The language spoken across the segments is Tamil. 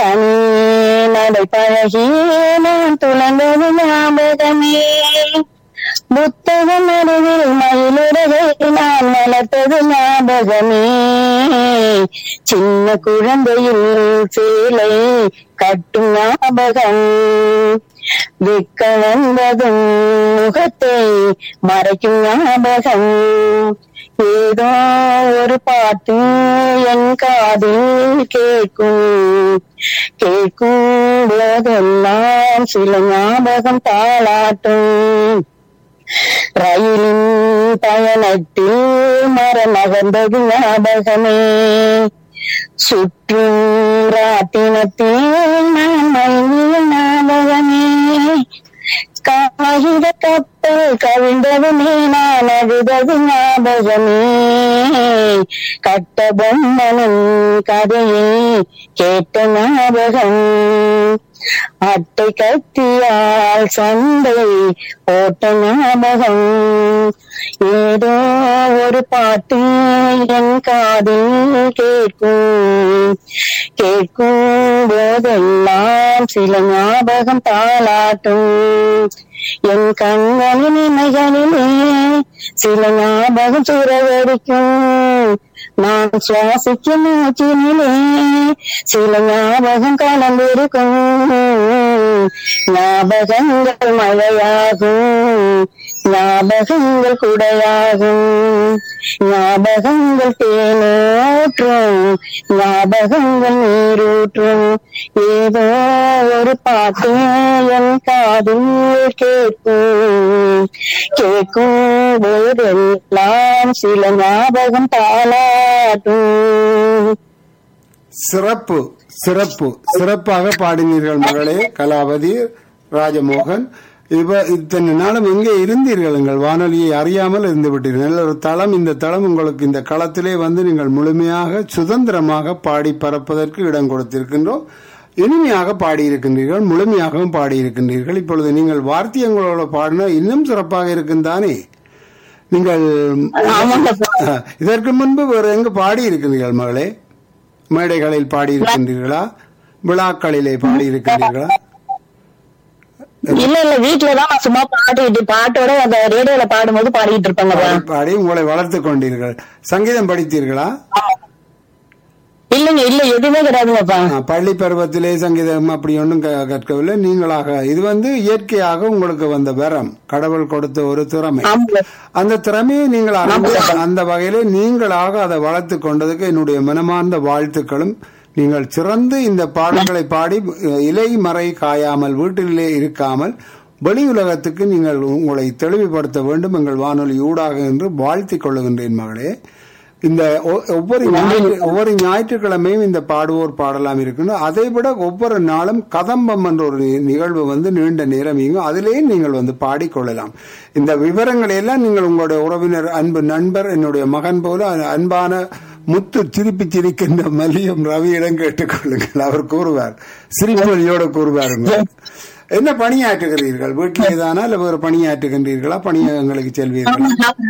தனி நடை பழகி நான் துளங்கது ஞாபகமே புத்தகம் அருகில் மயிலுறகை நான் வளர்த்தது ஞாபகமே சின்ன குழந்தையில் சேலை கட்டும் ஞாபகம் வெக்க வந்ததும் முகத்தை மறைக்கும் ஞாபகம் ஏதோ ஒரு பாட்டு என் காதில் கேட்கும் கேட்கும் போதெல்லாம் சில ஞாபகம் தாளாட்டும் ரயிலின் பயணத்தில் மரம் நகர்ந்தது ஞாபகமே சுற்றும் ராட்டினத்தில் நான் மயங்கிய ஞாபகமே காகித கப்பல் கவிழ்ந்ததுமே நான் அழுதது ஞாபகமே கட்ட பொம்மனும் கதையை கேட்ட ஞாபகம் அட்டை கத்தியால் சண்டை போட்ட ஞாபகம் ஏதோ ஒரு பாட்டு என் காதில் கேட்கும் கேட்கும் போதெல்லாம் சில ஞாபகம் தாளாட்டும் என் கண்களின் இமைகளிலே சில ஞாபகம் சுரவடிக்கும் நான் சுவாசிக்கும் மூச்சினிலே சில ஞாபகம் கலந்திருக்கும் ஞாபகங்கள் மழையாகும் ஞாபகங்கள் குடையாகும் ஞாபகங்கள் தேனூற்றும் ஞாபகங்கள் நீரூற்றும் ஏதோ ஒரு பாட்டு என் காதில் கேட்கும் கேட்கும் போதெல்லாம் சில ஞாபகம் தாளாட்டும் சிறப்பு சிறப்பு சிறப்பாக பாடினீர்கள் மகளே கலாவதி ராஜமோகன் இப்ப இத்தனை நாளும் எங்கே இருந்தீர்கள் எங்கள் வானொலியை அறியாமல் இருந்து விட்டீர்கள் நல்ல ஒரு தளம் இந்த தளம் உங்களுக்கு இந்த களத்திலே வந்து நீங்கள் முழுமையாக சுதந்திரமாக பாடி பறப்பதற்கு இடம் கொடுத்திருக்கின்றோம் இனிமையாக பாடியிருக்கின்றீர்கள் முழுமையாகவும் பாடியிருக்கின்றீர்கள் இப்பொழுது நீங்கள் வார்த்தியங்களோட பாடினா இன்னும் சிறப்பாக இருக்கும் தானே நீங்கள் ஆமாங்கப்பா இதற்கு முன்பு வேறு எங்கு பாடி இருக்கிறீர்கள் மகளே மேடைகளில் பாடி இருக்கின்றீர்களா விழாக்களிலே பாடி இருக்கின்றீர்களா இல்ல இல்ல வீட்டுலதான் நான் சும்மா பாடிட்டு பாட்டோட அந்த ரேடியோல பாடும்போது பாடிட்டு இருப்பாங்கப்பா பாடி- பாடி உங்களை வளர்த்துக் கொண்டீர்கள் சங்கீதம் படித்தீர்களா இல்லைங்க இல்ல எதுவுமே கிடையாதுங்கப்பா ஆ, பள்ளி பருவத்திலே சங்கீதம் அப்படி ஒன்றும் க- கற்கவில்லை நீங்களாக இது வந்து இயற்கையாக உங்களுக்கு வந்த வரம் கடவுள் கொடுத்த ஒரு திறமை ஆமாங்க அந்த திறமையை நீங்கள் அறிந்து அந்த வகையிலே நீங்களாக அதை வளர்த்து கொண்டதுக்கு என்னுடைய மனமார்ந்த வாழ்த்துக்களும் நீங்கள் சிறந்து இந்த பாடல்களை பாடி அஹ், இலை மறை காயாமல் வீட்டிலே இருக்காமல் வெளி உலகத்துக்கு நீங்கள் உங்களை தெளிவுபடுத்த வேண்டும் எங்கள் வானொலி ஊடாக என்று வாழ்த்திக் கொள்ளுகின்றேன் மகளே இந்த ஒ- ஒவ்வொரு ஞாயிற்று ஒவ்வொரு ஞாயிற்றுக்கிழமையும் இந்த பாடுவோர் பாடலாம் இருக்கணும் அதை விட ஒவ்வொரு நாளும் கதம்பம் என்ற ஒரு நி- நிகழ்வு வந்து நீண்ட நேரம் இயங்கும் அதிலேயே நீங்கள் வந்து பாடிக்கொள்ளலாம் இந்த விவரங்களை எல்லாம் நீங்கள் உங்களுடைய உறவினர் அன்பு நண்பர் என்னுடைய மகன் போல அ- அன்பான முத்து திருப்பி சிரிக்கின்ற மல்லியம் ரவியிடம் கேட்டுக்கொள்ளுங்கள் அவர் கூறுவார் சிரிப்பொலியோடு கூறுவாருங்க என்ன பணியாற்றுகிறீர்கள் வீட்டிலே தானா இல்ல வேறு பணியாற்றுகின்றீர்களா பணியகங்களுக்கு செல்வீர்களா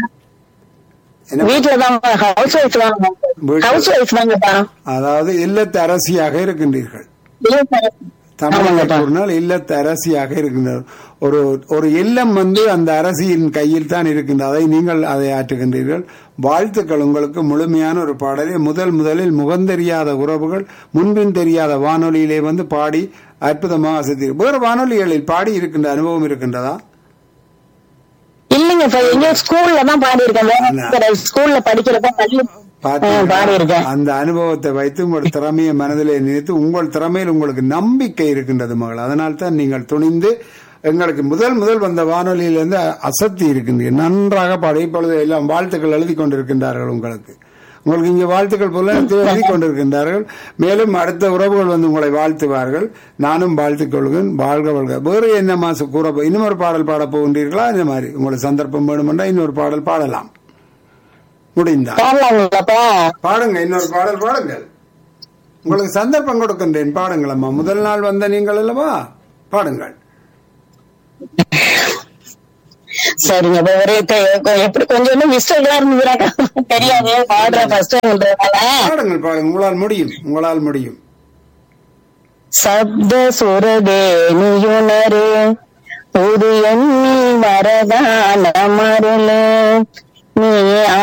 என்ன வீட்டுலதான் ஹவுஸ் ஒய்ஃப் தான் வீட்டுல- ஹவுஸ் ஒய்ஃப் தாங்கப்பா அதாவது இல்லத்து அரசியாக இருக்கின்றீர்கள் இல்ல சார். தமிழக ஆமாங்கப்பா. கூறினால் இல்லத்து அரசியாக இருக்கின்றார் ஒரு ஒரு இல்லம் வந்து அந்த அரசியின் கையில் தான் இருக்கின்றது அதை நீங்கள் அதை ஆற்றுகின்றீர்கள் வாழ்த்துக்கள் உங்களுக்கு முழுமையான ஒரு பாடலை முதல் முதலில் முகந்தெரியாத உறவுகள் முன்பின் தெரியாத வானொலியிலே வந்து பாடி அற்புதமாக அசத்தி வேறு வானொலிகளில் பாடி இருக்கின்ற அனுபவம் இருக்கின்றதா இல்லைங்க சார் எங்க ஸ்கூல்ல தான் பாடி இருக்கேன் ஸ்கூல்ல படிக்கிறப்ப பள்ளி பாடி பார்த்தீங்களா? இருக்கேன் அந்த அனுபவத்தை வைத்து உங்கள் திறமையை மனதிலே நினைத்து உங்கள் திறமையில் உங்களுக்கு நம்பிக்கை இருக்கின்றது மகள் அதனால் தான் நீங்கள் துணிந்து எங்களுக்கு முதல் முதல் வந்த வானொலியிலிருந்து அசத்தி இருக்கின்றீர்கள் நன்றாக பாடி இப்பொழுது எல்லாம் வாழ்த்துக்கள் எழுதி கொண்டிருக்கின்றார்கள் உங்களுக்கு உங்களுக்கு இங்கே வாழ்த்துக்கள் போல எழுதி கொண்டிருக்கின்றார்கள் மேலும் அடுத்த உறவுகள் வந்து உங்களை வாழ்த்துவார்கள் நானும் வாழ்த்துக் கொள்கிறேன் வாழ்க வாழ்க வேறு என்ன மாசம் கூற போ- இன்னொரு பாடல் பாட போகின்றீர்களா இந்த மாதிரி உங்களுக்கு சந்தர்ப்பம் வேணுமென்றா இன்னொரு பாடல் பாடலாம் முடிந்தா பாடலாங்களாப்பா பாடுங்க இன்னொரு பாடல் பாடுங்கள் உங்களுக்கு சந்தர்ப்பம் கொடுக்கின்றேன் பாடுங்கள் அம்மா முதல் நாள் வந்த நீங்கள் அல்லவா பாடுங்கள் சரிங்க அப்ப ஒரு கொ- எப்படி கொஞ்சம் இன்னும் மிஸ்டேக்லாம் இருந்துக்கிறாக்கா தெரியாது பாடுற ஃபர்ஸ்ட் டைம்ன்றதுனால பாடுங்கள் பாடுங்க உங்களால் முடியும் உங்களால் முடியும் சப்த சுரதே நீயுணரு புது எண்ணி வரதான மருளே நீ